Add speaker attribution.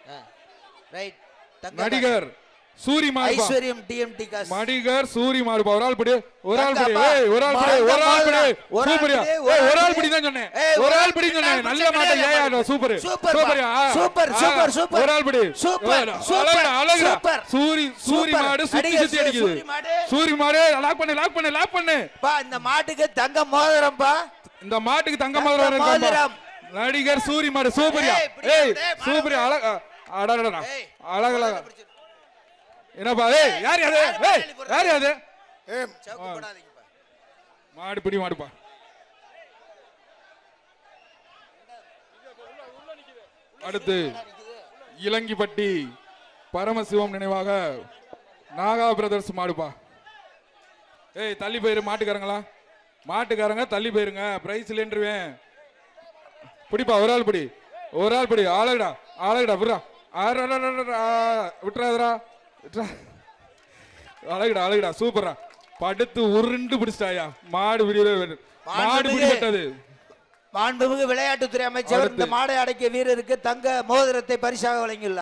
Speaker 1: Right
Speaker 2: நடிகர் சூரி மாடுபா
Speaker 1: ஐஸ்வர்யம் TMT காசு
Speaker 2: நடிகர் சூரி மாடுபா ஒரு ஆள் படி ஒரு ஆள் படி
Speaker 1: தங்கப்பா.
Speaker 2: ஏய் ஒரு ஆள் படி ஒரு ஆள் படி
Speaker 1: ஒரு ஆள்
Speaker 2: சூப்பரியா
Speaker 1: படி, ஒரு
Speaker 2: ஏய் ஒரு
Speaker 1: ஆள்
Speaker 2: ஆள்
Speaker 1: படி.
Speaker 2: படி தான் சொன்னேன்
Speaker 1: ஏய்,
Speaker 2: ஒரு ஆள் படி சொன்னேன்
Speaker 1: ஆள்
Speaker 2: நல்ல
Speaker 1: பிடிச்சா
Speaker 2: மாட்டை
Speaker 1: கிடையாது.
Speaker 2: ஏன் சூப்பர்
Speaker 1: சூப்பர்
Speaker 2: சூப்பரியா
Speaker 1: பா. சூப்பர்,
Speaker 2: ஆ,
Speaker 1: சூப்பர், சூப்பர்.
Speaker 2: ஒரு ஆள் படி
Speaker 1: சூப்பர்,
Speaker 2: அழகுடா,
Speaker 1: சூப்பர்,
Speaker 2: அழகுடா
Speaker 1: சூப்பர்.
Speaker 2: சூரி சூரி
Speaker 1: சூப்பர்.
Speaker 2: மாடு சுத்தி
Speaker 1: நடிகர்
Speaker 2: சுத்தி அடிக்குது
Speaker 1: சூரி மாடு.
Speaker 2: சூரி மாடு லாக் பண்ணு லாக் பண்ணு லாக் பண்ணு
Speaker 1: பா இந்த மாட்டுக்கு தங்க மோதிரம்பா
Speaker 2: இந்த மாட்டுக்கு தங்க
Speaker 1: தங்க
Speaker 2: மோதிரம் இருக்காம்பா.
Speaker 1: மோதிரம்.
Speaker 2: நடிகர் சூரி மாடு சூப்பரியா
Speaker 1: ஏய், இப்படியா,
Speaker 2: ஏய்
Speaker 1: டேய், மாடு
Speaker 2: சூப்பரியா அழகா அடடடா
Speaker 1: ஏய்,
Speaker 2: அழகழகா என்னப்பா ஏய் யார் அது ஏய் யார் அது
Speaker 1: சவுக்கு போடாதீங்கப்பா
Speaker 2: மாடு பிடி மாடுப்பா அடுத்து இளங்கிப்பட்டி பரமசிவம் நினைவாக நாகா பிரதர்ஸ் மாடுப்பா ஏய் தள்ளி போயிரு மாட்டுக்காரங்களா மாட்டுக்காரங்க தள்ளி போயிருங்க பிரைஸ் இல்லைன்றுவேன் பிடிப்பா ஒரு ஆள் பிடி ஒரு ஆள் பிடி ஆளுடா ஆளுடா விட்றா விட்டுறாதரா விட்டுறா அழகுடா அழகுடா சூப்பரா படுத்து உருண்டு பிடிச்சிட்டாயா மாடு பிடிவே மாடு
Speaker 1: மாண்புமிகு
Speaker 2: பிடிபட்டது
Speaker 1: மாண்புமிகு விளையாட்டுத்துறை அமைச்சர்
Speaker 2: அடுத்து.
Speaker 1: இந்த மாடை அடக்கிய வீரருக்கு தங்க மோதிரத்தை பரிசாக வழங்கியுள்ளார்